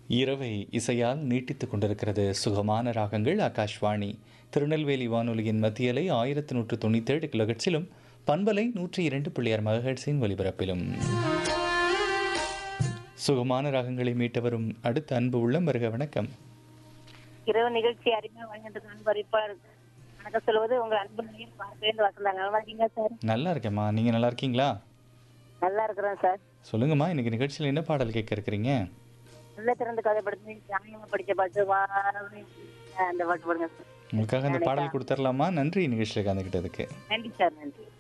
இரவை இசையால் நீட்டித்துக் கொண்டிருக்கிறது சுகமான ராகங்கள் ஆகாஷ்வாணி திருநெல்வேலி வானொலியின் மத்தியலை ஆயிரத்தி நூற்று தொண்ணூற்றேழு கிலோஹெட்ஸிலும் பண்பலை நூற்றி இரண்டு புள்ளியார் மகஹெட்ஸின் ஒலிபரப்பிலும் சுகமான ராகங்களை மீட்டு வரும் அடுத்த அன்பு உள்ளம் வருக வணக்கம் இரவு நிகழ்ச்சி அறிமுக வழங்கிட்டு அன்பரிப்பாளர் வணக்கம் சொல்வது உங்கள் அன்பு நிலையம் பார்க்கவேந்து வசந்தாங்க நல்லா இருக்கீங்க சார் நல்லா இருக்கேம்மா நீங்கள் நல்லா இருக்கீங்களா நல்லா இருக்கிறேன் சார் சொல்லுங்கம்மா இன்னைக்கு நிகழ்ச்சியில் என்ன பாடல் கேட்க இருக்கிறீங்க நல்ல திறந்து கதை படுத்து நியாயமா படிச்ச பாட்டு வாரமே அந்த பாட்டு போடுங்க சார் உங்களுக்காக அந்த பாடல் கொடுத்துடலாமா நன்றி நிகழ்ச்சியில் கலந்துக்கிட்டதுக்கு நன்றி சார் நன்றி